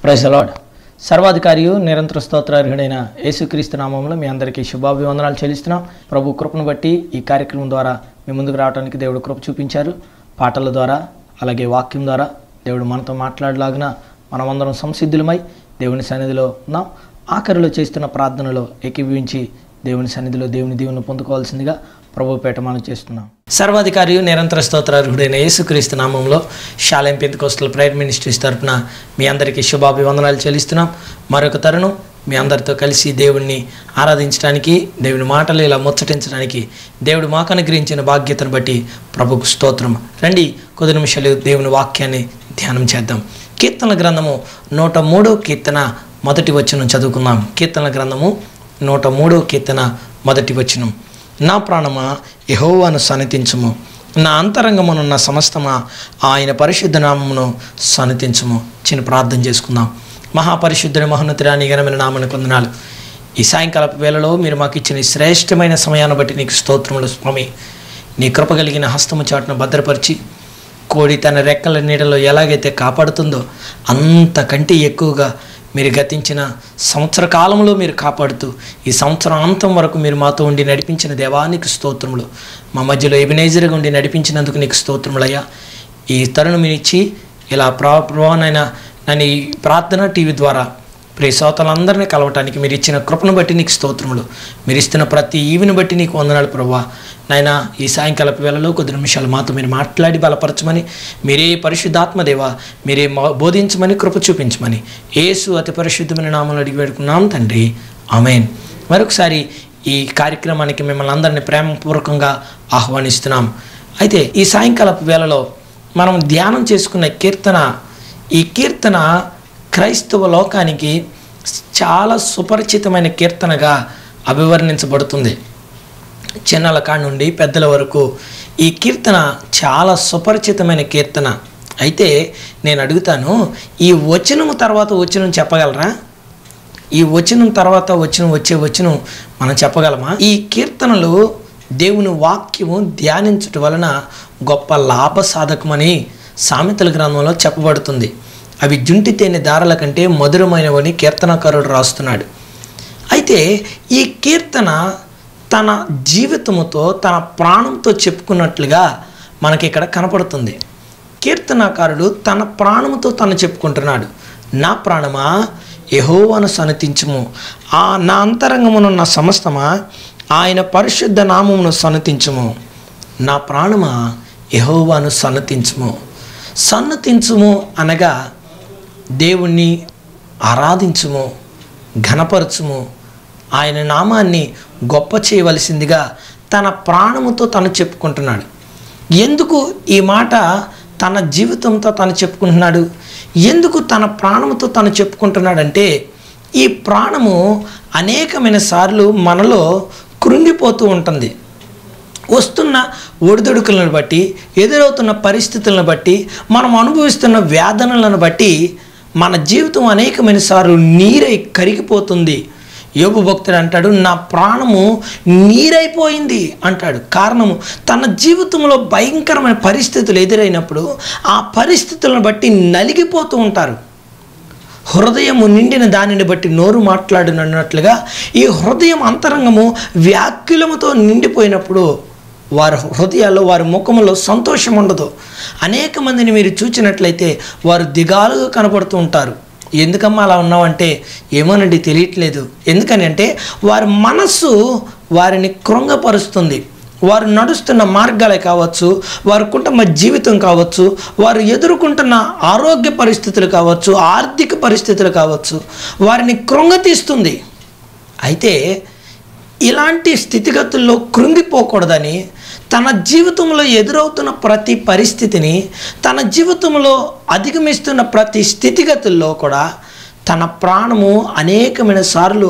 praise lord సర్వాధికారియు నిరంతర స్తోత్రార్హుడైన యేసుక్రీస్తు నామంలో మీ అందరికీ శుభాభివందనాలు చెల్లిస్తున్నాం ప్రభు కృపను బట్టి ఈ కార్యక్రమం ద్వారా మీ ముందుకు రావడానికి దేవుడు కృప చూపించారు పాటల ద్వారా అలాగే వాక్యం ద్వారా దేవుడు మనతో మాట్లాడలాగిన మనమందరం సంసిద్ధులమై దేవుని సన్నిధిలో ఉన్నాం ఆఖరిలో చేస్తున్న ప్రార్థనలో ఏకీభవించి దేవుని సన్నిధిలో దేవుని దీవెను పొందుకోవాల్సిందిగా ప్రభు పేట మనం చేస్తున్నాం సర్వాధికారియు నిరంతర స్తోత్రార్హుడైన యేసుక్రీస్తు నామంలో షాలెం పెంతకోస్తల ప్రేయర్ మినిస్ట్రీస్ తరపున మీ అందరికీ శుభాభివందనాలు చెల్లిస్తున్నాం మరొక తరుణం మీ అందరితో కలిసి దేవుణ్ణి ఆరాధించడానికి దేవుని మాటలు ఇలా ముచ్చటించడానికి దేవుడు మాకు అనుగ్రహించిన బాధ్యతను బట్టి ప్రభుకు స్తోత్రం రండి కొద్ది నిమిషాలు దేవుని వాక్యాన్ని ధ్యానం చేద్దాం కీర్తన గ్రంథము నూట మూడో కీర్తన మొదటి వచనం చదువుకుందాం కీర్తన గ్రంథము నూట మూడో కీర్తన మొదటి వచనం నా ప్రాణమా యహోవాను సన్నతించుము నా అంతరంగమునున్న సమస్తమా ఆయన పరిశుద్ధ నామమును సన్నతించుము చిన్న ప్రార్థన చేసుకుందాం మహాపరిశుద్ధుని మహోన్నతురాని ఘనమైన నామని కొందనాలు ఈ సాయంకాలపు వేళలో మీరు మాకు ఇచ్చిన ఈ శ్రేష్టమైన సమయాన్ని బట్టి నీకు స్తోత్రములు స్వామి నీ కృప కలిగిన హస్తము చాటును భద్రపరిచి కోడి తన రెక్కల నీడలో ఎలాగైతే కాపాడుతుందో అంతకంటే ఎక్కువగా మీరు గతించిన సంవత్సర కాలంలో మీరు కాపాడుతూ ఈ సంవత్సరం అంతం వరకు మీరు మాతో ఉండి నడిపించిన దేవానికి స్తోత్రములు మా మధ్యలో ఎబినైజర్గా ఉండి నడిపించినందుకు నీకు స్తోత్రములయ్యా ఈ తరుణం ఇచ్చి ఇలా ప్రా ప్రభావనైనా నన్ను ఈ ప్రార్థన టీవీ ద్వారా ప్రియ శ్రోతలందరినీ కలవటానికి మీరు ఇచ్చిన కృపను బట్టి నీకు స్తోత్రములు మీరు ఇస్తున్న ప్రతి ఈవిని బట్టి నీకు వందనాలు ప్రభా నాయన ఈ సాయంకాలపు వేళలో కొద్ది నిమిషాలు మాతో మీరు మాట్లాడి బలపరచమని మీరే పరిశుద్ధాత్మ దేవా మీరే మా- బోధించమని కృప చూపించమని యేసు అతి పరిశుద్ధమైన నామలు అడిగి వేడుకున్నాం తండ్రి ఆమెన్ మరొకసారి ఈ కార్యక్రమానికి మిమ్మల్ని అందరినీ ప్రేమపూర్వకంగా ఆహ్వానిస్తున్నాం అయితే ఈ సాయంకాలపు వేళలో మనం ధ్యానం చేసుకున్న కీర్తన ఈ కీర్తన క్రైస్తవ లోకానికి చాలా సుపరిచితమైన కీర్తనగా అభివర్ణించబడుతుంది చిన్నల కాడి నుండి పెద్దల వరకు ఈ కీర్తన చాలా సుపరిచితమైన కీర్తన అయితే నేను అడుగుతాను ఈ వచనము తర్వాత వచనం చెప్పగలరా ఈ వచనం తర్వాత వచనం వచ్చే వచనం మనం చెప్పగలమా ఈ కీర్తనలు దేవుని వాక్యము ధ్యానించటం వలన గొప్ప లాభ సాధకమని సామెతల గ్రంథంలో చెప్పబడుతుంది అవి జుంటి తేనె దారాల కంటే మధురమైనవని కీర్తనకారుడు రాస్తున్నాడు అయితే ఈ కీర్తన తన జీవితముతో తన ప్రాణంతో చెప్పుకున్నట్లుగా మనకి ఇక్కడ కనపడుతుంది కీర్తనాకారుడు తన ప్రాణముతో తను చెప్పుకుంటున్నాడు నా ప్రాణమా యహోవాను సన్నతించుము ఆ నా అంతరంగమునున్న సమస్తమా ఆయన పరిశుద్ధ నామమును సన్నతించుము నా ప్రాణమా యహోవాను సన్నతించుము సన్నతించుము అనగా దేవుణ్ణి ఆరాధించుము ఘనపరచుము ఆయన నామాన్ని గొప్ప చేయవలసిందిగా తన ప్రాణముతో తను చెప్పుకుంటున్నాడు ఎందుకు ఈ మాట తన జీవితంతో తను చెప్పుకుంటున్నాడు ఎందుకు తన ప్రాణముతో తను చెప్పుకుంటున్నాడంటే ఈ ప్రాణము అనేకమైన సార్లు మనలో కృంగిపోతూ ఉంటుంది వస్తున్న ఒడిదుడుకులను బట్టి ఎదురవుతున్న పరిస్థితులను బట్టి మనం అనుభవిస్తున్న వేదనలను బట్టి మన జీవితం అనేకమైన సార్లు నీరై కరిగిపోతుంది యోగు భక్తుడు అంటాడు నా ప్రాణము నీరైపోయింది అంటాడు కారణము తన జీవితంలో భయంకరమైన పరిస్థితులు ఎదురైనప్పుడు ఆ పరిస్థితులను బట్టి నలిగిపోతూ ఉంటారు హృదయము నిండిన దానిని బట్టి నోరు మాట్లాడినట్లుగా ఈ హృదయం అంతరంగము వ్యాకులముతో నిండిపోయినప్పుడు వారి హృదయాల్లో వారి ముఖములో సంతోషం ఉండదు అనేక మందిని మీరు చూచినట్లయితే వారు దిగాలుగా కనపడుతూ ఉంటారు ఎందుకమ్మా అలా ఉన్నావంటే ఏమోనండి తెలియట్లేదు ఎందుకని అంటే వారి మనస్సు వారిని కృంగపరుస్తుంది వారు నడుస్తున్న మార్గాలే కావచ్చు వారి కుటుంబ జీవితం కావచ్చు వారు ఎదుర్కొంటున్న ఆరోగ్య పరిస్థితులు కావచ్చు ఆర్థిక పరిస్థితులు కావచ్చు వారిని కృంగతీస్తుంది అయితే ఇలాంటి స్థితిగతుల్లో కృంగిపోకూడదని తన జీవితంలో ఎదురవుతున్న ప్రతి పరిస్థితిని తన జీవితంలో అధిగమిస్తున్న ప్రతి స్థితిగతుల్లో కూడా తన ప్రాణము అనేకమైన సార్లు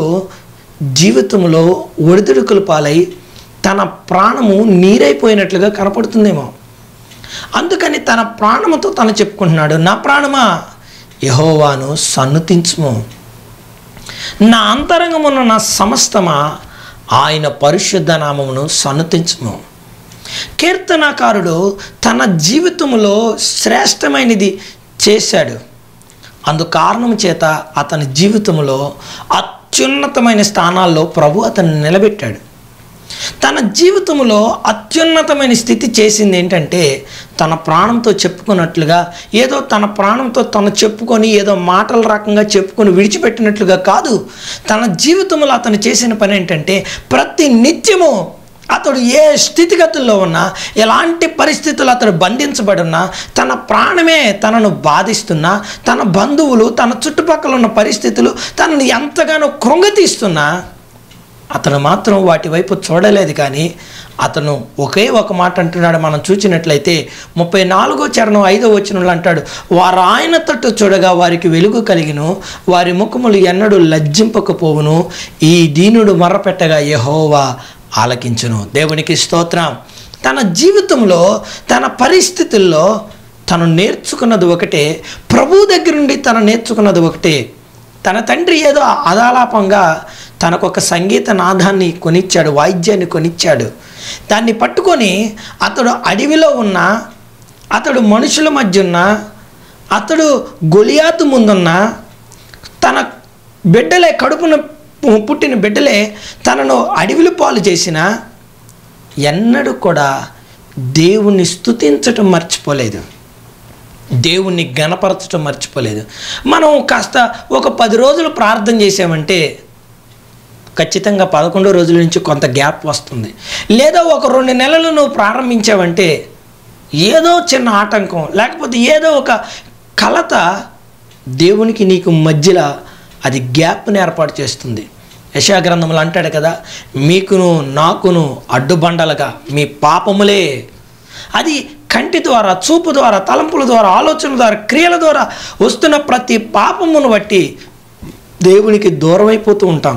జీవితంలో ఒడిదుడుకులు పాలై తన ప్రాణము నీరైపోయినట్లుగా కనపడుతుందేమో అందుకని తన ప్రాణముతో తను చెప్పుకుంటున్నాడు నా ప్రాణమా యహోవాను సన్నుతించుము నా అంతరంగమున్న నా సమస్తమా ఆయన పరిశుద్ధ నామమును సన్నతించుము కీర్తనాకారుడు తన జీవితంలో శ్రేష్టమైనది చేశాడు అందు కారణం చేత అతని జీవితంలో అత్యున్నతమైన స్థానాల్లో ప్రభు అతన్ని నిలబెట్టాడు తన జీవితంలో అత్యున్నతమైన స్థితి చేసింది ఏంటంటే తన ప్రాణంతో చెప్పుకున్నట్లుగా ఏదో తన ప్రాణంతో తను చెప్పుకొని ఏదో మాటల రకంగా చెప్పుకొని విడిచిపెట్టినట్లుగా కాదు తన జీవితంలో అతను చేసిన పని ఏంటంటే ప్రతి నిత్యము అతడు ఏ స్థితిగతుల్లో ఉన్నా ఎలాంటి పరిస్థితులు అతడు బంధించబడి ఉన్నా తన ప్రాణమే తనను బాధిస్తున్నా తన బంధువులు తన చుట్టుపక్కల ఉన్న పరిస్థితులు తనను ఎంతగానో కృంగతీస్తున్నా అతను మాత్రం వాటి వైపు చూడలేదు కానీ అతను ఒకే ఒక మాట అంటున్నాడు మనం చూసినట్లయితే ముప్పై నాలుగో చరణం ఐదో వచనంలో అంటాడు వారు ఆయన తట్టు చూడగా వారికి వెలుగు కలిగిను వారి ముఖములు ఎన్నడూ లజ్జింపకపోవును ఈ దీనుడు మర్రపెట్టగా యెహోవా ఆలకించును దేవునికి స్తోత్రం తన జీవితంలో తన పరిస్థితుల్లో తను నేర్చుకున్నది ఒకటే ప్రభు దగ్గర నుండి తను నేర్చుకున్నది ఒకటే తన తండ్రి ఏదో అదాలాపంగా తనకు ఒక సంగీత నాదాన్ని కొనిచ్చాడు వాయిద్యాన్ని కొనిచ్చాడు దాన్ని పట్టుకొని అతడు అడవిలో ఉన్న అతడు మనుషుల మధ్య ఉన్న అతడు గొలియాతు ముందున్న తన బిడ్డలే కడుపున పు- పుట్టిన బిడ్డలే తనను అడవిలో పాలు చేసిన ఎన్నడూ కూడా దేవుణ్ణి స్తుతించటం మర్చిపోలేదు దేవుణ్ణి గణపరచడం మర్చిపోలేదు మనం కాస్త ఒక పది రోజులు ప్రార్థన చేసామంటే ఖచ్చితంగా పదకొండో రోజుల నుంచి కొంత గ్యాప్ వస్తుంది లేదా ఒక రెండు నెలలు నువ్వు ప్రారంభించావంటే ఏదో చిన్న ఆటంకం లేకపోతే ఏదో ఒక కలత దేవునికి నీకు మధ్యలో అది గ్యాప్ని ఏర్పాటు చేస్తుంది యశాగ్రంథంలో అంటాడు కదా మీకును నాకును అడ్డుబండలుగా మీ పాపములే అది కంటి ద్వారా చూపు ద్వారా తలంపుల ద్వారా ఆలోచన ద్వారా క్రియల ద్వారా వస్తున్న ప్రతి పాపమును బట్టి దేవునికి దూరం అయిపోతూ ఉంటాం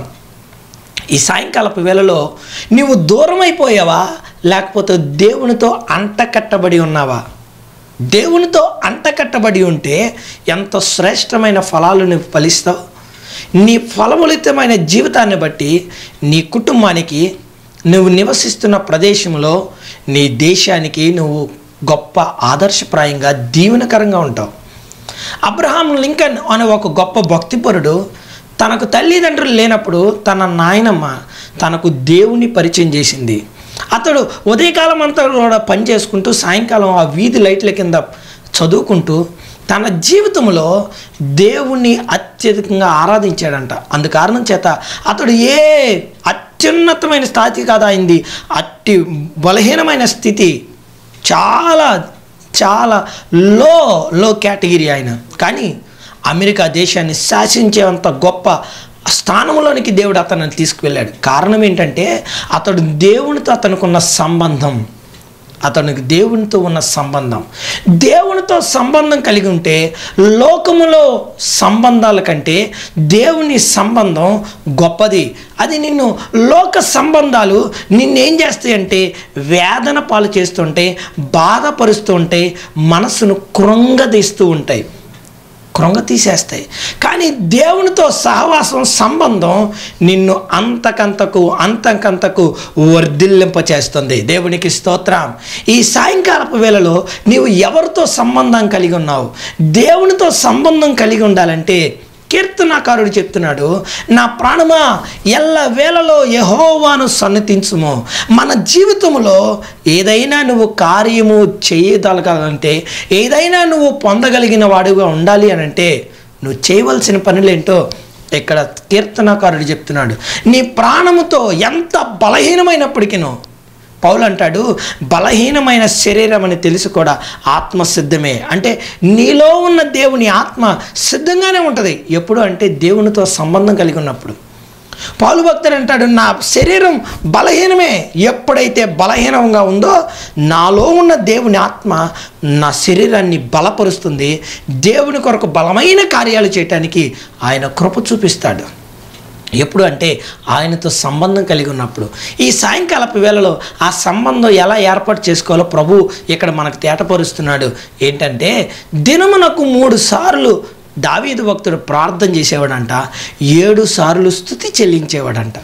ఈ సాయంకాలపు వేళలో నీవు దూరం అయిపోయావా లేకపోతే దేవునితో అంటకట్టబడి ఉన్నావా దేవునితో అంటకట్టబడి ఉంటే ఎంత శ్రేష్టమైన ఫలాలు నువ్వు ఫలిస్తావు నీ ఫలములితమైన జీవితాన్ని బట్టి నీ కుటుంబానికి నువ్వు నివసిస్తున్న ప్రదేశంలో నీ దేశానికి నువ్వు గొప్ప ఆదర్శప్రాయంగా దీవెనకరంగా ఉంటావు అబ్రహాం లింకన్ అనే ఒక గొప్ప భక్తిపరుడు తనకు తల్లిదండ్రులు లేనప్పుడు తన నాయనమ్మ తనకు దేవుని పరిచయం చేసింది అతడు ఉదయకాలం అంతా కూడా పని చేసుకుంటూ సాయంకాలం ఆ వీధి లైట్ల కింద చదువుకుంటూ తన జీవితంలో దేవుణ్ణి అత్యధికంగా ఆరాధించాడంట అందు కారణం చేత అతడు ఏ అత్యున్నతమైన స్థాయి కాదు అయింది అట్టి బలహీనమైన స్థితి చాలా చాలా లో లో కేటగిరీ ఆయన కానీ అమెరికా దేశాన్ని శాసించేంత గొప్ప స్థానంలోనికి దేవుడు అతన్ని తీసుకువెళ్ళాడు కారణం ఏంటంటే అతడు దేవునితో అతనుకున్న సంబంధం అతనికి దేవునితో ఉన్న సంబంధం దేవునితో సంబంధం కలిగి ఉంటే లోకములో సంబంధాల కంటే దేవుని సంబంధం గొప్పది అది నిన్ను లోక సంబంధాలు నిన్నేం చేస్తాయంటే వేదన పాలు చేస్తుంటే బాధపరుస్తూ ఉంటే మనసును కృంగదీస్తూ ఉంటాయి కృంగ తీసేస్తాయి కానీ దేవునితో సహవాసం సంబంధం నిన్ను అంతకంతకు అంతకంతకు వర్ధిల్లింప చేస్తుంది దేవునికి స్తోత్రం ఈ సాయంకాలపు వేళలో నీవు ఎవరితో సంబంధం కలిగి ఉన్నావు దేవునితో సంబంధం కలిగి ఉండాలంటే కీర్తనాకారుడు చెప్తున్నాడు నా ప్రాణమా ఎల్ల వేళలో యహోవాను సన్నతించుము మన జీవితంలో ఏదైనా నువ్వు కార్యము చేయగలగాలంటే ఏదైనా నువ్వు పొందగలిగిన వాడుగా ఉండాలి అని అంటే నువ్వు చేయవలసిన పనులేంటో ఇక్కడ కీర్తనాకారుడు చెప్తున్నాడు నీ ప్రాణముతో ఎంత బలహీనమైనప్పటికీను పౌలు అంటాడు బలహీనమైన శరీరం అని తెలిసి కూడా ఆత్మ సిద్ధమే అంటే నీలో ఉన్న దేవుని ఆత్మ సిద్ధంగానే ఉంటుంది ఎప్పుడు అంటే దేవునితో సంబంధం కలిగి ఉన్నప్పుడు పౌలు భక్తుడు అంటాడు నా శరీరం బలహీనమే ఎప్పుడైతే బలహీనంగా ఉందో నాలో ఉన్న దేవుని ఆత్మ నా శరీరాన్ని బలపరుస్తుంది దేవుని కొరకు బలమైన కార్యాలు చేయటానికి ఆయన కృప చూపిస్తాడు ఎప్పుడు అంటే ఆయనతో సంబంధం కలిగి ఉన్నప్పుడు ఈ సాయంకాలపు వేళలో ఆ సంబంధం ఎలా ఏర్పాటు చేసుకోవాలో ప్రభు ఇక్కడ మనకు తేటపరుస్తున్నాడు ఏంటంటే దినమునకు మూడు సార్లు దావీదు భక్తుడు ప్రార్థన చేసేవాడంట ఏడు సార్లు స్థుతి చెల్లించేవాడంట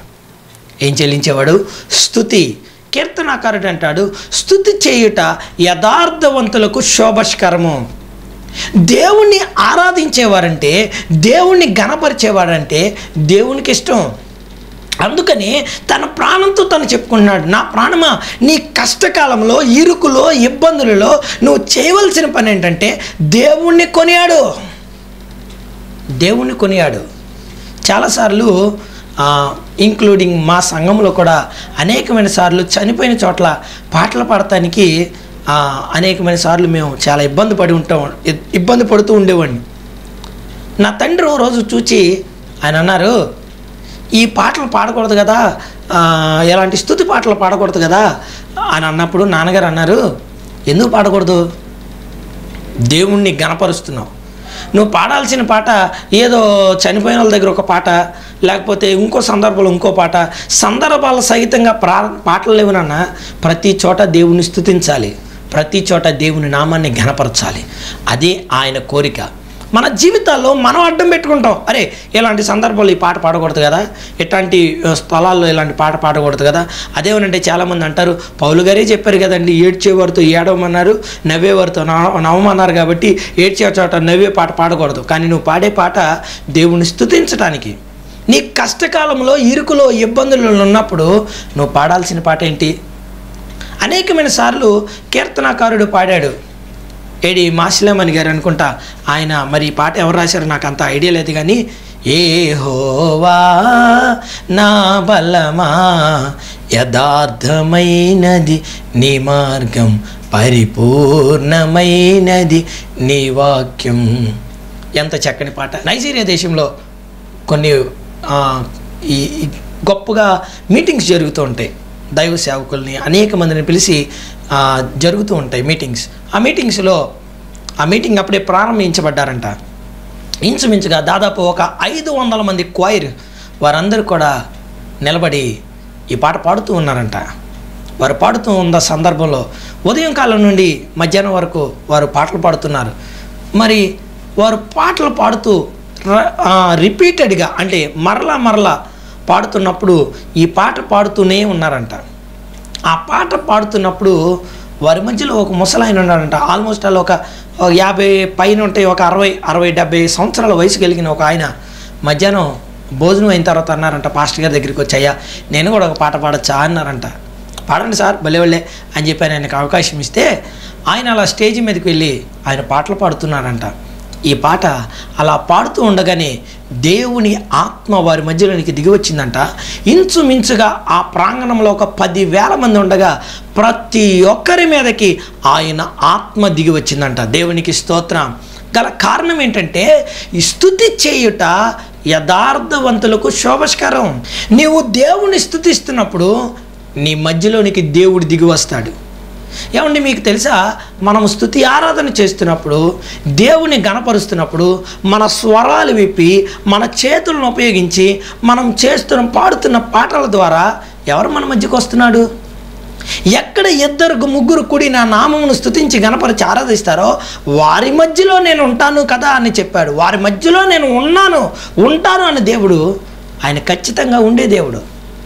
ఏం చెల్లించేవాడు స్థుతి కీర్తనాకారుడు అంటాడు స్థుతి చేయుట యథార్థవంతులకు శోభస్కరము దేవుణ్ణి ఆరాధించేవారంటే దేవుణ్ణి గణపరిచేవాడంటే దేవునికి ఇష్టం అందుకని తన ప్రాణంతో తను చెప్పుకున్నాడు నా ప్రాణమా నీ కష్టకాలంలో ఇరుకులో ఇబ్బందులలో నువ్వు చేయవలసిన పని ఏంటంటే దేవుణ్ణి కొనియాడు దేవుణ్ణి కొనియాడు చాలాసార్లు ఆ, ఇంక్లూడింగ్ మా సంఘంలో కూడా అనేకమైన సార్లు చనిపోయిన చోట్ల పాటలు పాడటానికి ఆ, అనేకమైన సార్లు మేము చాలా ఇబ్బంది పడి ఉంటాం ఇ- ఇబ్బంది పడుతూ ఉండేవాడిని నా తండ్రి ఓ రోజు చూచి ఆయన అన్నారు ఈ పాటలు పాడకూడదు కదా ఆ, ఎలాంటి స్థుతి పాటలు పాడకూడదు కదా అని అన్నప్పుడు నాన్నగారు అన్నారు ఎందుకు పాడకూడదు దేవుణ్ణి గణపరుస్తున్నావు నువ్వు పాడాల్సిన పాట ఏదో చనిపోయిన వాళ్ళ దగ్గర ఒక పాట లేకపోతే ఇంకో సందర్భంలో ఇంకో పాట సందర్భాల సహితంగా ప్రా పాటలు లేవునన్నా ప్రతి చోట దేవుని స్థుతించాలి ప్రతి చోట దేవుని నామాన్ని ఘనపరచాలి అదే ఆయన కోరిక మన జీవితాల్లో మనం అడ్డం పెట్టుకుంటాం అరే ఇలాంటి సందర్భాలు ఈ పాట పాడకూడదు కదా ఇట్లాంటి ఆ, స్థలాల్లో ఇలాంటి పాట పాడకూడదు కదా అదేమనంటే చాలామంది అంటారు పౌలు గారే చెప్పారు కదండి ఏడ్చేవారితో ఏడవమన్నారు నవ్వేవారితో నవ- నవ్వమన్నారు కాబట్టి ఏడ్చే చోట నవ్వే పాట పాడకూడదు కానీ నువ్వు పాడే పాట దేవుని స్తుతించడానికి నీ కష్టకాలంలో ఇరుకులో ఇబ్బందులలో ఉన్నప్పుడు నువ్వు పాడాల్సిన పాట ఏంటి అనేకమైన సార్లు కీర్తనాకారుడు పాడాడు ఏడి మాసిలేమని గారు అనుకుంటా ఆయన మరి ఈ పాట ఎవరు రాశారో నాకు అంత ఐడియా లేదు కానీ ఏ హోవా నా బలమా యథార్థమైనది నీ మార్గం పరిపూర్ణమైనది నీ వాక్యం ఎంత చక్కని పాట నైజీరియా దేశంలో కొన్ని ఆ, ఈ ఈ గొప్పగా మీటింగ్స్ జరుగుతూ ఉంటాయి దైవ సేవకుల్ని అనేక మందిని పిలిచి ఆ, జరుగుతూ ఉంటాయి మీటింగ్స్ ఆ మీటింగ్స్లో ఆ మీటింగ్ అప్పుడే ప్రారంభించబడ్డారంట ఇంచుమించుగా దాదాపు ఒక ఐదు వందల మంది క్వైర్ వారందరూ కూడా నిలబడి ఈ పాట పాడుతూ ఉన్నారంట వారు పాడుతూ ఉన్న సందర్భంలో ఉదయం కాలం నుండి మధ్యాహ్నం వరకు వారు పాటలు పాడుతున్నారు మరి వారు పాటలు పాడుతూ రిపీటెడ్గా అంటే మరలా మరలా పాడుతున్నప్పుడు ఈ పాట పాడుతూనే ఉన్నారంట ఆ పాట పాడుతున్నప్పుడు వారి మధ్యలో ఒక ముసలాయన ఉన్నాడంట ఆల్మోస్ట్ అలా ఒక ఒక యాభై పైన ఉంటాయి ఒక అరవై అరవై డెబ్బై సంవత్సరాల వయసు కలిగిన ఒక ఆయన మధ్యాహ్నం భోజనం అయిన తర్వాత అన్నారంట పాస్టర్ గారి దగ్గరికి వచ్చాయా నేను కూడా ఒక పాట పాడచ్చా అన్నారంట పాడండి సార్ భలే వాళ్ళే అని చెప్పి ఆయన ఆయనకు అవకాశం ఇస్తే ఆయన అలా స్టేజ్ మీదకి వెళ్ళి ఆయన పాటలు పాడుతున్నారంట ఈ పాట అలా పాడుతూ ఉండగానే దేవుని ఆత్మ వారి మధ్యలోనికి దిగి వచ్చిందంట ఇంచుమించుగా ఆ ప్రాంగణంలో ఒక పదివేల మంది ఉండగా ప్రతి ఒక్కరి మీదకి ఆయన ఆత్మ దిగి వచ్చిందంట దేవునికి స్తోత్రం గల కారణం ఏంటంటే ఈ స్థుతి చేయుట యథార్థవంతులకు శోభస్కరం నీవు దేవుని స్థుతిస్తున్నప్పుడు నీ మధ్యలోనికి దేవుడు దిగి వస్తాడు ఏమండి మీకు తెలుసా మనం స్థుతి ఆరాధన చేస్తున్నప్పుడు దేవుని గణపరుస్తున్నప్పుడు మన స్వరాలు విప్పి మన చేతులను ఉపయోగించి మనం చేస్తున్న పాడుతున్న పాటల ద్వారా ఎవరు మన మధ్యకు వస్తున్నాడు ఎక్కడ ఇద్దరు ముగ్గురు కూడి నా నామమును స్థుతించి గణపరిచి ఆరాధిస్తారో వారి మధ్యలో నేను ఉంటాను కదా అని చెప్పాడు వారి మధ్యలో నేను ఉన్నాను ఉంటాను అని దేవుడు ఆయన ఖచ్చితంగా ఉండే దేవుడు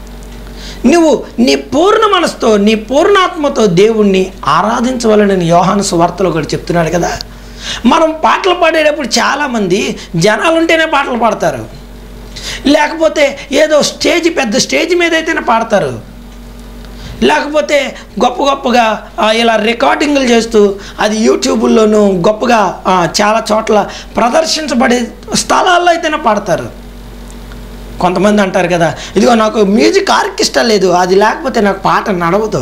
నువ్వు నీ పూర్ణ మనసుతో నీ పూర్ణాత్మతో దేవుణ్ణి ఆరాధించవలనని యోహాను సువార్తలో కూడా చెప్తున్నాడు కదా మనం పాటలు పాడేటప్పుడు చాలామంది జనాలు ఉంటేనే పాటలు పాడతారు లేకపోతే ఏదో స్టేజ్ పెద్ద స్టేజ్ మీద అయితేనే పాడతారు లేకపోతే గొప్ప గొప్పగా ఆ, ఇలా రికార్డింగ్లు చేస్తూ అది యూట్యూబుల్లోనూ గొప్పగా ఆ, చాలా చోట్ల ప్రదర్శించబడే స్థలాల్లో అయితేనే పాడతారు కొంతమంది అంటారు కదా ఇదిగో నాకు మ్యూజిక్ ఆర్కెస్ట్రా లేదు అది లేకపోతే నాకు పాట నడవదు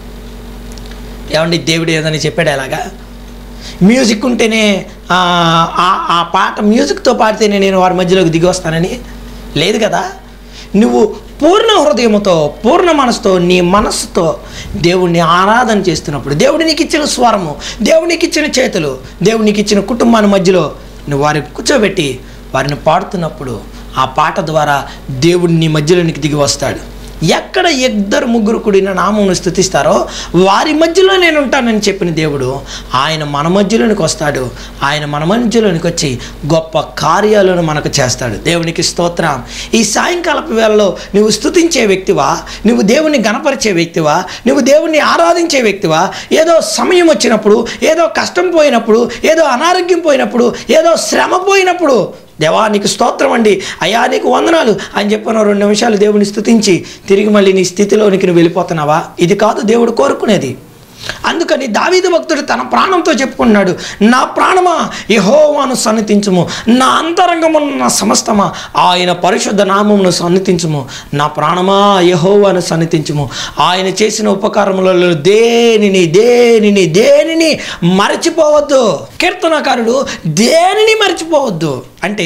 ఏమండి దేవుడు ఏదని చెప్పాడు అలాగా మ్యూజిక్ ఉంటేనే ఆ, ఆ- ఆ పాట మ్యూజిక్తో పాడితేనే నేను వారి మధ్యలోకి దిగి వస్తానని లేదు కదా నువ్వు పూర్ణ హృదయముతో పూర్ణ మనసుతో నీ మనస్సుతో దేవుణ్ణి ఆరాధన చేస్తున్నప్పుడు దేవుడు నీకు ఇచ్చిన స్వరము దేవుడు నీకు ఇచ్చిన చేతులు దేవుడు నీకు ఇచ్చిన కుటుంబాన్ని మధ్యలో నువ్వు వారిని కూర్చోబెట్టి వారిని పాడుతున్నప్పుడు ఆ పాట ద్వారా దేవుడు నీ మధ్యలోనికి దిగి వస్తాడు ఎక్కడ ఇద్దరు ముగ్గురు కూడిన నామమును స్థుతిస్తారో వారి మధ్యలో నేను ఉంటానని చెప్పిన దేవుడు ఆయన మన మధ్యలోనికి వస్తాడు ఆయన మన మధ్యలోనికి వచ్చి గొప్ప కార్యాలను మనకు చేస్తాడు దేవునికి స్తోత్రం ఈ సాయంకాలపు వేళలో నువ్వు స్థుతించే వ్యక్తివా నువ్వు దేవుని గణపరిచే వ్యక్తివా నువ్వు దేవుణ్ణి ఆరాధించే వ్యక్తివా ఏదో సమయం వచ్చినప్పుడు ఏదో కష్టం పోయినప్పుడు ఏదో అనారోగ్యం పోయినప్పుడు ఏదో శ్రమ పోయినప్పుడు దేవా నీకు స్తోత్రం అండి అయ్యా నీకు వందనాలు అని చెప్పిన రెండు నిమిషాలు దేవుని స్థుతించి తిరిగి మళ్ళీ నీ స్థితిలోనికి నువ్వు వెళ్ళిపోతున్నావా ఇది కాదు దేవుడు కోరుకునేది అందుకని దావీదు భక్తుడు తన ప్రాణంతో చెప్పుకున్నాడు నా ప్రాణమా యహోవాను సన్నిధించుము నా అంతరంగమున్న నా సమస్తమా ఆయన పరిశుద్ధ నామమును సన్నిధించుము నా ప్రాణమా యహోవాను సన్నిధించుము ఆయన చేసిన ఉపకారములలో దేనిని దేనిని దేనిని మరచిపోవద్దు కీర్తనకారుడు దేనిని మరచిపోవద్దు అంటే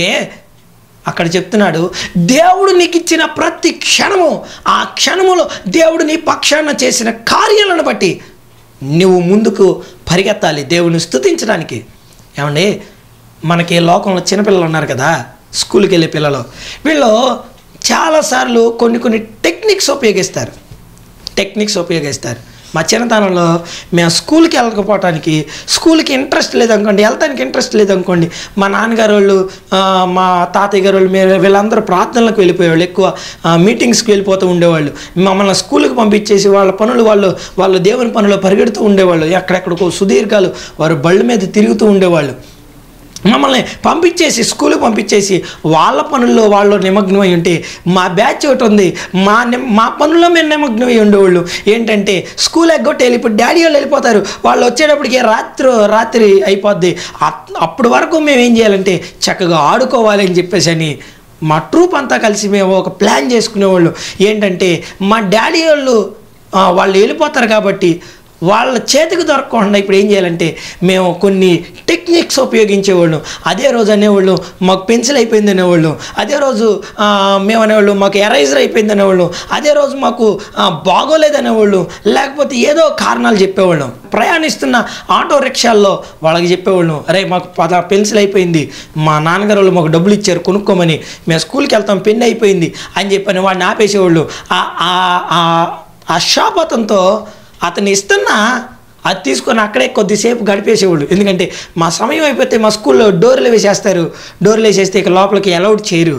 అక్కడ చెప్తున్నాడు దేవుడు నీకు ఇచ్చిన ప్రతి క్షణము ఆ క్షణములో దేవుడు నీ పక్షాన చేసిన కార్యాలను బట్టి నువ్వు ముందుకు పరిగెత్తాలి దేవుని స్తుతించడానికి ఏమండి మనకి లోకంలో చిన్నపిల్లలు ఉన్నారు కదా స్కూల్కి వెళ్ళే పిల్లలు వీళ్ళు చాలాసార్లు కొన్ని కొన్ని టెక్నిక్స్ ఉపయోగిస్తారు టెక్నిక్స్ ఉపయోగిస్తారు మా చిన్నతనంలో మేము స్కూల్కి వెళ్ళకపోవటానికి స్కూల్కి ఇంట్రెస్ట్ లేదనుకోండి వెళ్తానికి ఇంట్రెస్ట్ లేదనుకోండి మా నాన్నగారు వాళ్ళు ఆ, మా తాతయ్య గారు వాళ్ళు మేము వీళ్ళందరూ ప్రార్థనలకు వెళ్ళిపోయేవాళ్ళు ఎక్కువ ఆ, మీటింగ్స్కి వెళ్ళిపోతూ ఉండేవాళ్ళు మమ్మల్ని స్కూల్కి పంపించేసి వాళ్ళ పనులు వాళ్ళు వాళ్ళు దేవుని పనులు పరిగెడుతూ ఉండేవాళ్ళు ఎక్కడెక్కడికో సుదీర్ఘాలు వారు బళ్ళ మీద తిరుగుతూ ఉండేవాళ్ళు మమ్మల్ని పంపించేసి స్కూల్కి పంపించేసి వాళ్ళ పనుల్లో వాళ్ళు నిమగ్నమై ఉంటే మా బ్యాచ్ ఒకటి ఉంది మా ని- మా పనుల్లో మేము నిమగ్నమై ఉండేవాళ్ళు ఏంటంటే స్కూల్ ఎగ్గొట్టి వెళ్ళిపోయి డాడీ వాళ్ళు వెళ్ళిపోతారు వాళ్ళు వచ్చేటప్పటికి రాత్రి రాత్రి అయిపోద్ది అప్- అప్పటి వరకు మేము ఏం చేయాలంటే చక్కగా ఆడుకోవాలి అని చెప్పేసి అని మా ట్రూప్ అంతా కలిసి మేము ఒక ప్లాన్ చేసుకునేవాళ్ళు ఏంటంటే మా డాడీ వాళ్ళు ఆ, వాళ్ళు వెళ్ళిపోతారు కాబట్టి వాళ్ళ చేతికి దొరకకుండా ఇప్పుడు ఏం చేయాలంటే మేము కొన్ని టెక్నిక్స్ ఉపయోగించేవాళ్ళం అదే రోజు అనేవాళ్ళు మాకు పెన్సిల్ అయిపోయింది అనేవాళ్ళు అదే రోజు ఆ, మేము అనేవాళ్ళు మాకు ఎరైజర్ అయిపోయింది అనేవాళ్ళు అదే రోజు మాకు ఆ, బాగోలేదు అనేవాళ్ళు లేకపోతే ఏదో కారణాలు చెప్పేవాళ్ళం ప్రయాణిస్తున్న ఆటో రిక్షాల్లో వాళ్ళకి చెప్పేవాళ్ళం అరే మాకు పద పెన్సిల్ అయిపోయింది మా నాన్నగారు వాళ్ళు మాకు డబ్బులు ఇచ్చారు కొనుక్కోమని మేము స్కూల్కి వెళ్తాం పెన్ అయిపోయింది అని చెప్పని వాడిని ఆపేసేవాళ్ళు ఆ- ఆ- ఆ- ఆ షాప్ అతనితో అతను ఇస్తున్నా అది తీసుకొని అక్కడే కొద్దిసేపు గడిపేసేవాళ్ళు ఎందుకంటే మా సమయం అయిపోతే మా స్కూల్లో డోర్లు వేసేస్తారు డోర్లు వేసేస్తే ఇక లోపలికి అలౌడ్ చేయరు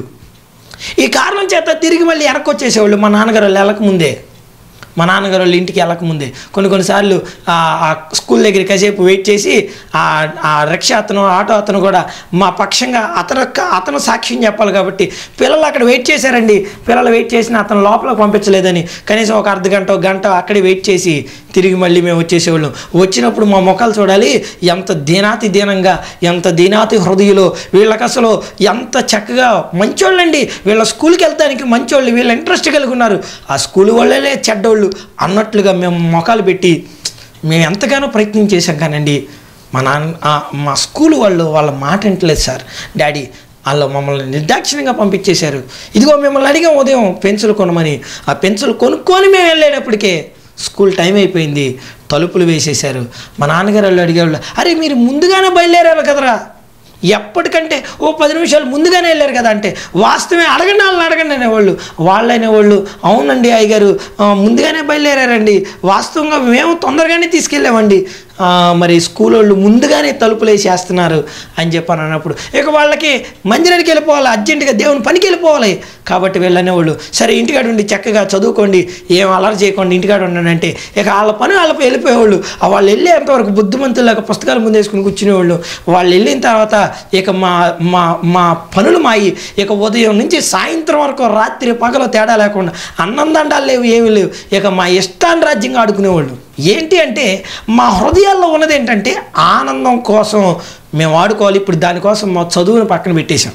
ఈ కారణం చేత తిరిగి మళ్ళీ వెనక్కి వచ్చేసేవాళ్ళు మా నాన్నగారు వాళ్ళు వెళ్ళకముందే మా నాన్నగారు వాళ్ళ ఇంటికి వెళ్ళకముందే కొన్ని కొన్నిసార్లు ఆ ఆ స్కూల్ దగ్గర కాసేపు వెయిట్ చేసి ఆ ఆ రిక్షా అతను ఆటో అతను కూడా మా పక్షంగా అతను అతను సాక్ష్యం చెప్పాలి కాబట్టి పిల్లలు అక్కడ వెయిట్ చేశారండి పిల్లలు వెయిట్ చేసిన అతను లోపలికి పంపించలేదని కనీసం ఒక అర్ధ గంట ఒక గంట అక్కడే వెయిట్ చేసి తిరిగి మళ్ళీ మేము వచ్చేసేవాళ్ళం వచ్చినప్పుడు మా ముఖాలు చూడాలి ఎంత దీనాతి దీనంగా ఎంత దీనాతి హృదయులు వీళ్ళకి అసలు ఎంత చక్కగా మంచోళ్ళండి వీళ్ళ స్కూల్కి వెళ్తానికి మంచోళ్ళు వీళ్ళ ఇంట్రెస్ట్ కలిగి ఉన్నారు ఆ స్కూల్ వాళ్ళే చెడ్డోళ్ళు అన్నట్లుగా మేము మొఖాలు పెట్టి మేము ఎంతగానో ప్రయత్నం చేశాం కానండి మా నాన్న ఆ, మా స్కూల్ వాళ్ళు వాళ్ళ మాట వింటలేదు సార్ డాడీ వాళ్ళు మమ్మల్ని నిర్దాక్షిణ్యంగా పంపించేశారు ఇదిగో మిమ్మల్ని అడిగాం ఉదయం పెన్సిల్ కొనమని ఆ పెన్సిల్ కొనుక్కొని మేము వెళ్ళేటప్పటికే స్కూల్ టైం అయిపోయింది తలుపులు వేసేశారు మా నాన్నగారు వాళ్ళు అడిగేవాళ్ళు అరే మీరు ముందుగానే బయలుదేరారు కదరా ఎప్పటికంటే ఓ పది నిమిషాలు ముందుగానే వెళ్ళారు కదా అంటే వాస్తవమే అడగండి వాళ్ళని అడగండి అనేవాళ్ళు వాళ్ళు అనేవాళ్ళు అవునండి అయ్యగారు ఆ, ముందుగానే బయలుదేరారండి వాస్తవంగా మేము తొందరగానే తీసుకెళ్ళామండి ఆ, మరి స్కూల్ వాళ్ళు ముందుగానే తలుపులు వేసేస్తున్నారు అని చెప్పాను అన్నప్పుడు ఇక వాళ్ళకి మందిరానికి వెళ్ళిపోవాలి అర్జెంటుగా దేవుని పనికి వెళ్ళిపోవాలి కాబట్టి వెళ్ళనేవాళ్ళు సరే ఇంటికాడ ఉండి చక్కగా చదువుకోండి ఏం అలర్ చేయకుండా ఇంటికాడ ఉండండి అంటే ఇక వాళ్ళ పని వాళ్ళపై వెళ్ళిపోయేవాళ్ళు ఆ వాళ్ళు వెళ్ళేంతవరకు బుద్ధిమంతులాగా పుస్తకాలు ముందేసుకుని కూర్చునేవాళ్ళు వాళ్ళు వెళ్ళిన తర్వాత ఇక మా మా మా పనులు మాయి ఇక ఉదయం నుంచి సాయంత్రం వరకు రాత్రి పగలు తేడా లేకుండా అన్నం దండాలు లేవు ఏమీ లేవు ఇక మా ఇష్టాన్ని రాజ్యంగా ఆడుకునేవాళ్ళు ఏంటి అంటే మా హృదయాల్లో ఉన్నది ఏంటంటే ఆనందం కోసం మేము ఆడుకోవాలి ఇప్పుడు దానికోసం మా చదువుని పక్కన పెట్టేశాం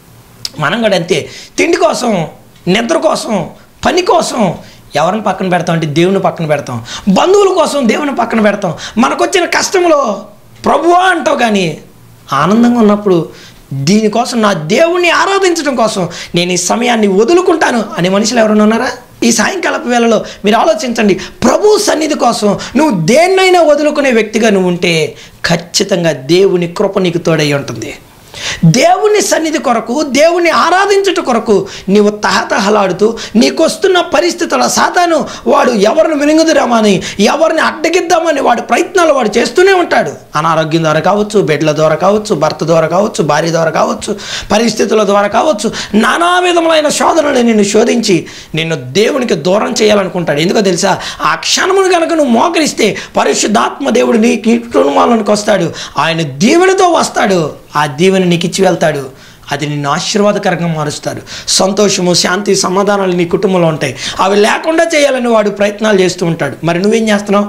మనం కూడా అంతే తిండి కోసం నిద్ర కోసం పని కోసం ఎవరిని పక్కన పెడతాం అంటే దేవుని పక్కన పెడతాం బంధువుల కోసం దేవుని పక్కన పెడతాం మనకొచ్చిన కష్టంలో ప్రభువా అంటావు కానీ ఆనందంగా ఉన్నప్పుడు దీనికోసం నా దేవుణ్ణి ఆరాధించడం కోసం నేను ఈ సమయాన్ని వదులుకుంటాను అనే మనుషులు ఎవరైనా ఉన్నారా ఈ సాయంకాలపు వేళలో మీరు ఆలోచించండి ప్రభు సన్నిధి కోసం నువ్వు దేన్నైనా వదులుకునే వ్యక్తిగా నువ్వు ఉంటే ఖచ్చితంగా దేవుని కృప నీకు తోడై ఉంటుంది దేవుని సన్నిధి కొరకు దేవుని ఆరాధించుట కొరకు నీవు తహతహలాడుతూ నీకు వస్తున్న పరిస్థితుల సాతాను వాడు ఎవరిని వినుగుదురామని ఎవరిని అడ్డగిద్దామని వాడు ప్రయత్నాలు వాడు చేస్తూనే ఉంటాడు అనారోగ్యం ద్వారా కావచ్చు బిడ్డల ద్వారా కావచ్చు భర్త ద్వారా కావచ్చు భార్య ద్వారా కావచ్చు పరిస్థితుల ద్వారా కావచ్చు నానా విధములైన శోధనలు నిన్ను శోధించి నిన్ను దేవునికి దూరం చేయాలనుకుంటాడు ఎందుకో తెలుసా ఆ క్షణమును కనుక నువ్వు మోకరిస్తే పరిశుద్ధాత్మ దేవుడు నీ కుటుంబాలకు వస్తాడు ఆయన దీవెనతో వస్తాడు ఆ దీవెన నీకు ఇచ్చి వెళ్తాడు అది నిన్ను ఆశీర్వాదకరంగా మారుస్తాడు సంతోషము శాంతి సమాధానాలు నీ కుటుంబంలో ఉంటాయి అవి లేకుండా చేయాలని వాడు ప్రయత్నాలు చేస్తూ ఉంటాడు మరి నువ్వేం చేస్తున్నావు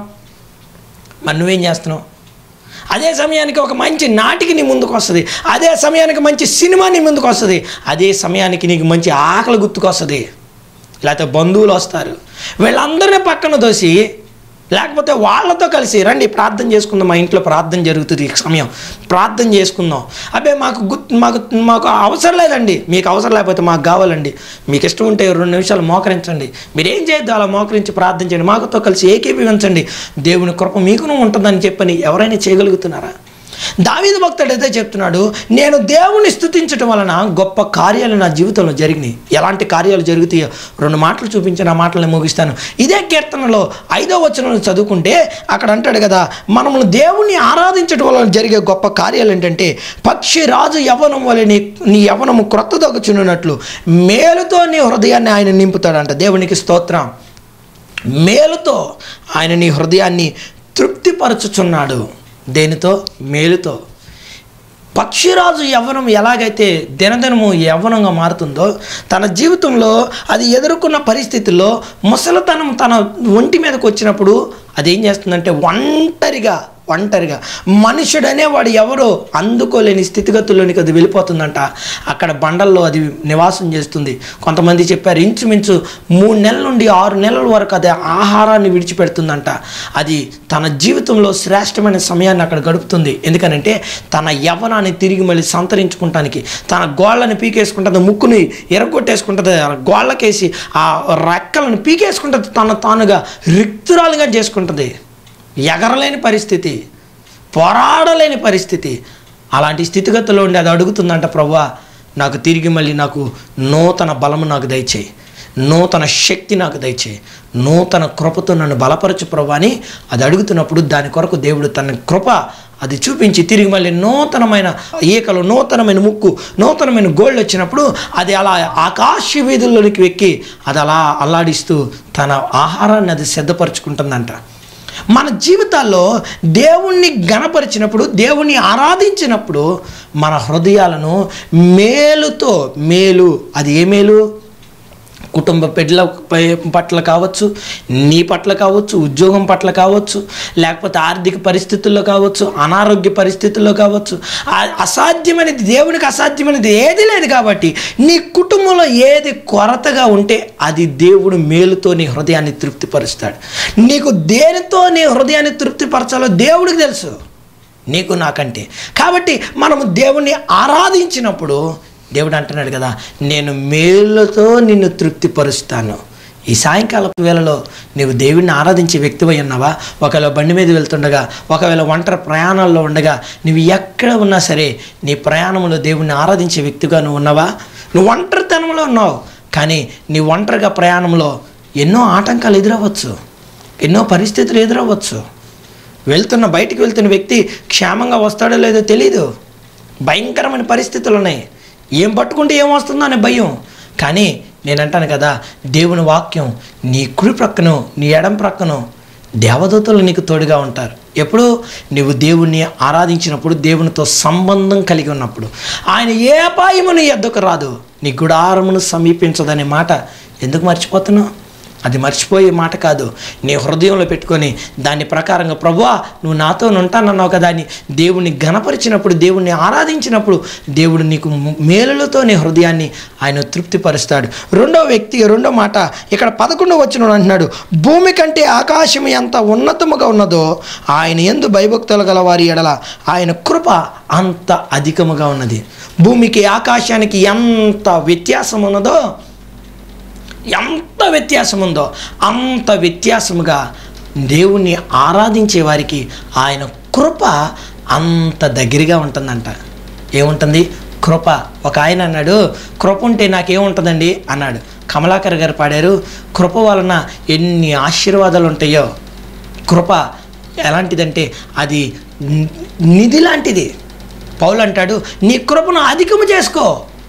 మరి నువ్వేం చేస్తున్నావు అదే సమయానికి ఒక మంచి నాటికి నీ ముందుకు వస్తుంది అదే సమయానికి మంచి సినిమా నీ ముందుకు వస్తుంది అదే సమయానికి నీకు మంచి ఆకలి గుర్తుకొస్తుంది లేకపోతే బంధువులు వస్తారు వీళ్ళందరినీ పక్కన దోసి లేకపోతే వాళ్ళతో కలిసి రండి ప్రార్థన చేసుకుందాం మా ఇంట్లో ప్రార్థన జరుగుతుంది ఈ సమయం ప్రార్థన చేసుకుందాం అబ్బే మాకు గుర్తు మాకు మాకు అవసరం లేదండి మీకు అవసరం లేకపోతే మాకు కావాలండి మీకు ఇష్టం ఉంటే రెండు నిమిషాలు మోకరించండి మీరు ఏం చేయొద్దు అలా మోకరించి ప్రార్థన చేయండి మాకుతో కలిసి ఏకీభవించండి దేవుని కృప మీకును ఉంటుందని చెప్పని ఎవరైనా చేయగలుగుతున్నారా దావీదు భక్తుడు అయితే చెప్తున్నాడు నేను దేవుని స్థుతించటం వలన గొప్ప కార్యాలు నా జీవితంలో జరిగినాయి ఎలాంటి కార్యాలు జరుగుతాయో రెండు మాటలు చూపించి నా మాటలను ముగిస్తాను ఇదే కీర్తనలో ఐదో వచనంలో చదువుకుంటే అక్కడ అంటాడు కదా మనము దేవుని ఆరాధించడం వలన జరిగే గొప్ప కార్యాలు ఏంటంటే పక్షి రాజు యవనం వలె నీ నీ యవనము క్రొత్త దగ్గుచున్నట్లు మేలుతో నీ హృదయాన్ని ఆయన నింపుతాడంట దేవునికి స్తోత్రం మేలుతో ఆయన నీ హృదయాన్ని తృప్తిపరచుచున్నాడు దేనితో మేలుతో పక్షిరాజు యవ్వనం ఎలాగైతే దినదినము యవ్వనంగా మారుతుందో తన జీవితంలో అది ఎదుర్కొన్న పరిస్థితుల్లో ముసలితనం తన ఒంటి మీదకి వచ్చినప్పుడు అది ఏం చేస్తుందంటే ఒంటరిగా ఒంటరిగా మనుషుడనే వాడు ఎవరో అందుకోలేని స్థితిగతుల్లోనికి అది వెళ్ళిపోతుందంట అక్కడ బండల్లో అది నివాసం చేస్తుంది కొంతమంది చెప్పారు ఇంచుమించు మూడు నెలల నుండి ఆరు నెలల వరకు అది ఆహారాన్ని విడిచిపెడుతుందంట అది తన జీవితంలో శ్రేష్టమైన సమయాన్ని అక్కడ గడుపుతుంది ఎందుకనంటే తన యవ్వనాన్ని తిరిగి మళ్ళీ సంతరించుకుంటానికి తన గోళ్ళని పీకేసుకుంటుంది ముక్కుని ఎరగొట్టేసుకుంటుంది ఆ గోళ్ళకేసి ఆ రెక్కలను పీకేసుకుంటుంది తన తానుగా రిక్తురాలుగా చేసుకుంటుంది ఎగరలేని పరిస్థితి పోరాడలేని పరిస్థితి అలాంటి స్థితిగతుల్లో ఉండి అది అడుగుతుందంట ప్రవ్వా నాకు తిరిగి మళ్ళీ నాకు నూతన బలము నాకు దయచేయి నూతన శక్తి నాకు దయచేయి నూతన కృపతో నన్ను బలపరచు ప్రభు అని అది అడుగుతున్నప్పుడు దాని కొరకు దేవుడు తన కృప అది చూపించి తిరిగి మళ్ళీ నూతనమైన ఈకలు నూతనమైన ముక్కు నూతనమైన గోళ్ళు వచ్చినప్పుడు అది అలా ఆకాశ వీధుల్లోనికి ఎక్కి అది అలా అల్లాడిస్తూ తన ఆహారాన్ని అది సిద్ధపరచుకుంటుందంట మన జీవితాల్లో దేవుణ్ణి గణపరిచినప్పుడు దేవుణ్ణి ఆరాధించినప్పుడు మన హృదయాలను మేలుతో మేలు అది ఏ మేలు కుటుంబ బిడ్డల పై- పట్ల కావచ్చు నీ పట్ల కావచ్చు ఉద్యోగం పట్ల కావచ్చు లేకపోతే ఆర్థిక పరిస్థితుల్లో కావచ్చు అనారోగ్య పరిస్థితుల్లో కావచ్చు ఆ- అసాధ్యమైనది దేవునికి అసాధ్యమైనది ఏది లేదు కాబట్టి నీ కుటుంబంలో ఏది కొరతగా ఉంటే అది దేవుడు మేలుతో నీ హృదయాన్ని తృప్తిపరుస్తాడు నీకు దేనితో నీ హృదయాన్ని తృప్తిపరచాలో దేవుడికి తెలుసు నీకు నాకంటే కాబట్టి మనము దేవుణ్ణి ఆరాధించినప్పుడు దేవుడు అంటున్నాడు కదా నేను మేలుతో నిన్ను తృప్తిపరుస్తాను ఈ సాయంకాలపు వేళలో నీవు దేవుడిని ఆరాధించే వ్యక్తివై ఉన్నావా ఒకవేళ బండి మీద వెళ్తుండగా ఒకవేళ ఒంటరి ప్రయాణాల్లో ఉండగా నువ్వు ఎక్కడ ఉన్నా సరే నీ ప్రయాణంలో దేవుడిని ఆరాధించే వ్యక్తిగా నువ్వు ఉన్నావా నువ్వు ఒంటరితనంలో ఉన్నావు కానీ నీ ఒంటరిగా ప్రయాణంలో ఎన్నో ఆటంకాలు ఎదురవ్వచ్చు ఎన్నో పరిస్థితులు ఎదురవ్వచ్చు వెళ్తున్న బయటికి వెళ్తున్న వ్యక్తి క్షేమంగా వస్తాడో లేదో తెలీదు భయంకరమైన పరిస్థితులు ఉన్నాయి ఏం పట్టుకుంటే ఏం వస్తుందో అనే భయం కానీ నేను అంటాను కదా దేవుని వాక్యం నీ కుడి ప్రక్కను నీ ఎడం ప్రక్కను దేవదూతలు నీకు తోడుగా ఉంటారు ఎప్పుడు నువ్వు దేవుణ్ణి ఆరాధించినప్పుడు దేవునితో సంబంధం కలిగి ఉన్నప్పుడు ఆయన ఏ అపాయము నీ ఎద్దకు రాదు నీ గుడారమును సమీపించదనే మాట ఎందుకు మర్చిపోతున్నావు అది మర్చిపోయే మాట కాదు నీ హృదయంలో పెట్టుకొని దాని ప్రకారంగా ప్రభువా నువ్వు నాతో ఉంటానన్నావు కదా అని దేవుణ్ణి గణపరిచినప్పుడు దేవుణ్ణి ఆరాధించినప్పుడు దేవుడు నీకు మేలులతో నీ హృదయాన్ని ఆయన తృప్తిపరుస్తాడు రెండో వ్యక్తి రెండో మాట ఇక్కడ పదకొండు వచ్చిన అంటున్నాడు భూమి కంటే ఆకాశం ఎంత ఉన్నతముగా ఉన్నదో ఆయన ఎందు భయభక్తులు గల వారి ఎడల ఆయన కృప అంత అధికముగా ఉన్నది భూమికి ఆకాశానికి ఎంత వ్యత్యాసం ఉన్నదో ఎంత వ్యత్యాసం ఉందో అంత వ్యత్యాసముగా దేవుణ్ణి ఆరాధించే వారికి ఆయన కృప అంత దగ్గరగా ఉంటుందంట ఏముంటుంది కృప ఒక ఆయన అన్నాడు కృప ఉంటే నాకేముంటుందండి అన్నాడు కమలాకర్ గారు పాడారు కృప వలన ఎన్ని ఆశీర్వాదాలు ఉంటాయో కృప ఎలాంటిదంటే అది ని- నిధి లాంటిది పౌలు అంటాడు నీ కృపను అధికము చేసుకో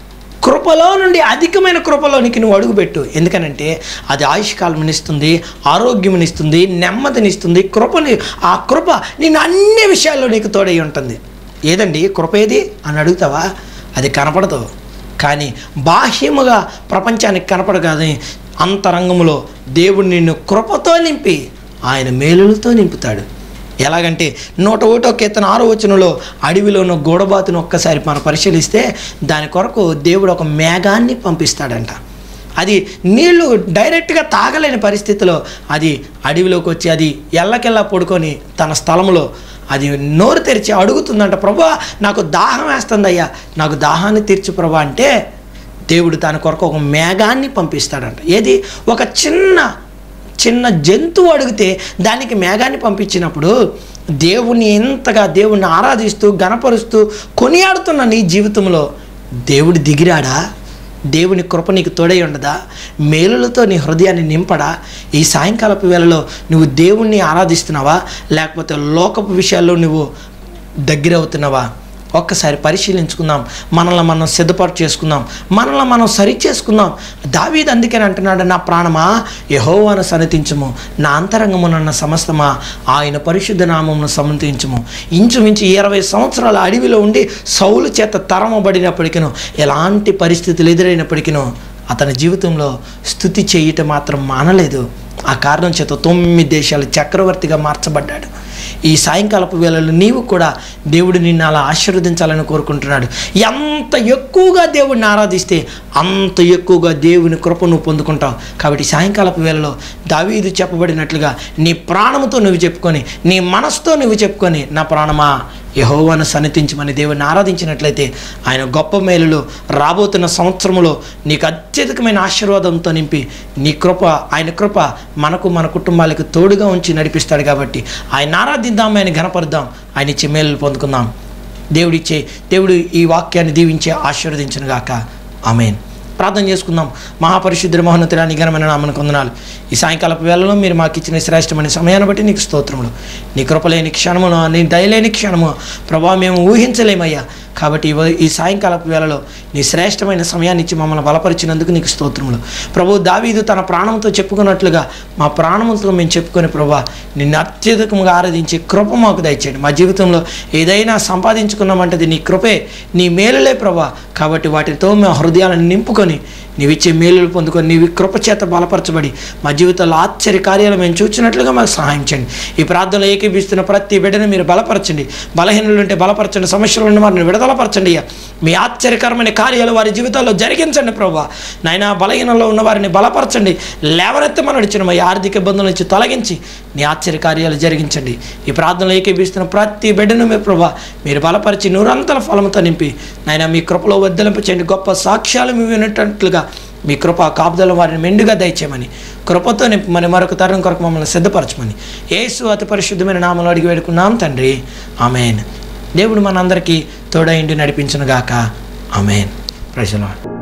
కృపలో నుండి అధికమైన కృపలోనికి నువ్వు అడుగుపెట్టు ఎందుకనంటే అది ఆయుష్కాలమునిస్తుంది ఆరోగ్యమునిస్తుంది నెమ్మదినిస్తుంది కృపని ఆ కృప నేను అన్ని విషయాల్లో నీకు తోడై ఉంటుంది ఏదండి కృప ఏది అని అడుగుతావా అది కనపడదు కానీ బాహ్యముగా ప్రపంచానికి కనపడగానే అంతరంగములో దేవుడు నిన్ను కృపతో నింపి ఆయన మేలులతో నింపుతాడు ఎలాగంటే నూట ఒకటో కీర్తన ఆరో వచనంలో అడవిలో ఉన్న గూడబాతును ఒక్కసారి మనం పరిశీలిస్తే దాని కొరకు దేవుడు ఒక మేఘాన్ని పంపిస్తాడంట అది నీళ్లు డైరెక్ట్గా తాగలేని పరిస్థితిలో అది అడవిలోకి వచ్చి అది ఎల్లకెల్లా పడుకొని తన స్థలంలో అది నోరు తెరిచి అడుగుతుందంట ప్రభా నాకు దాహం వేస్తుందయ్యా నాకు దాహాన్ని తీర్చు ప్రభా అంటే దేవుడు దాని కొరకు ఒక మేఘాన్ని పంపిస్తాడంట ఏది ఒక చిన్న చిన్న జంతువు అడిగితే దానికి మేఘాన్ని పంపించినప్పుడు దేవుని ఎంతగా దేవుణ్ణి ఆరాధిస్తూ గణపరుస్తూ కొనియాడుతున్న నీ జీవితంలో దేవుడు దిగిరాడా దేవుని కృప నీకు తోడై ఉండదా మేలులతో నీ హృదయాన్ని నింపడా ఈ సాయంకాలపు వేళలో నువ్వు దేవుణ్ణి ఆరాధిస్తున్నావా లేకపోతే లోకపు విషయాల్లో నువ్వు దగ్గర అవుతున్నావా ఒక్కసారి పరిశీలించుకుందాం మనల్ని మనం సిద్ధపాటు చేసుకుందాం మనల్ని మనం సరి చేసుకుందాం దావీద్ అందుకని అంటున్నాడు నా ప్రాణమా యహోవాను సన్నతించము నా అంతరంగమునన్న సమస్తమా ఆయన పరిశుద్ధ నామమును సమ్మతించము ఇంచుమించు ఇరవై సంవత్సరాల అడవిలో ఉండి సౌలు చేత తరమబడినప్పటికీ ఎలాంటి పరిస్థితులు ఎదురైనప్పటికీ అతని జీవితంలో స్థుతి చేయటం మాత్రం మానలేదు ఆ కారణం చేత తొమ్మిది దేశాలు చక్రవర్తిగా మార్చబడ్డాడు ఈ సాయంకాలపు వేళలో నీవు కూడా దేవుడు నిన్ను అలా ఆశీర్వదించాలని కోరుకుంటున్నాడు ఎంత ఎక్కువగా దేవుడిని ఆరాధిస్తే అంత ఎక్కువగా దేవుని కృప నువ్వు పొందుకుంటావు కాబట్టి సాయంకాలపు వేళలో దావీదు చెప్పబడినట్లుగా నీ ప్రాణముతో నువ్వు చెప్పుకొని నీ మనసుతో నువ్వు చెప్పుకొని నా ప్రాణమా యహోవాను సన్నతించమని దేవుని ఆరాధించినట్లయితే ఆయన గొప్ప మేలులు రాబోతున్న సంవత్సరంలో నీకు అత్యధికమైన ఆశీర్వాదంతో నింపి నీ కృప ఆయన కృప మనకు మన కుటుంబాలకు తోడుగా ఉంచి నడిపిస్తాడు కాబట్టి ఆయన ఆరాధిద్దాం ఆయన ఘనపరుద్దాం ఆయన ఇచ్చే మేలులు పొందుకుందాం దేవుడిచ్చే దేవుడు ఈ వాక్యాన్ని దీవించి ఆశీర్వదించను గాక ఆమెన్ ప్రార్థన చేసుకుందాం మహాపరిశుద్ధ మహోన్నతురాని ఘనమైన నామను కొందనాలు ఈ సాయంకాలపు వేళలో మీరు మాకు ఇచ్చిన శ్రేష్టమైన సమయాన్ని బట్టి నీకు స్తోత్రములు నీ కృపలేని క్షణము నీ దయలేని క్షణము ప్రభావ మేము ఊహించలేమయ్యా కాబట్టి ఇవ- ఈ సాయంకాలపు వేళలో నీ శ్రేష్టమైన సమయాన్ని ఇచ్చి మమ్మల్ని బలపరిచినందుకు నీకు స్తోత్రములు ప్రభు దావీదు తన ప్రాణంతో చెప్పుకున్నట్లుగా మా ప్రాణంతో మేము చెప్పుకొని ప్రభా నిన్ను అత్యధికంగా ఆరాధించి కృప మాకు దయచేయండి మా జీవితంలో ఏదైనా సంపాదించుకున్నామంటే నీ కృపే నీ మేలులే ప్రభా కాబట్టి వాటితో మా హృదయాలను నింపుకొని నీవిచ్చే మేలులు పొందుకొని నీవి కృప చేత బలపరచబడి మా జీవితంలో ఆశ్చర్య కార్యాలు మేము చూచినట్లుగా మాకు సహాయం చేయండి ఈ ప్రార్థనలో ఏకీపిస్తున్న ప్రతి బిడ్డను మీరు బలపరచండి బలహీనలు ఉంటే బలపరచండి సమస్యలు ఉన్న వారిని విడుదలపరచండి అయ్యా మీ ఆశ్చర్యకరమైన కార్యాలు వారి జీవితాల్లో జరిగించండి ప్రభా నాయన బలహీనంలో ఉన్న వారిని బలపరచండి లేవనెత్తమని నడిచిన మా ఆర్థిక ఇబ్బందుల నుంచి తొలగించి నీ ఆశ్చర్య కార్యాలు జరిగించండి ఈ ప్రార్థనలో ఏకీపిస్తున్న ప్రతి బిడ్డను మీరు ప్రభా మీరు బలపరిచి నూరంతల ఫలముతో నింపి నాయన మీ కృపలో వద్దలింపచేయండి గొప్ప సాక్ష్యాలు మీ వినట్టుగా మీ కృప కాపుదల వారిని మెండుగా దయచేయమని కృపతో నింపి మరి మరొక తరం కొరకు మమ్మల్ని సిద్ధపరచమని యేసు అతి పరిశుద్ధమైన నామంలో అడిగి వేడుకున్నాం తండ్రి ఆమెన్ దేవుడు మనందరికీ తోడైండి నడిపించునుగాక ఆమెన్ ప్రజలు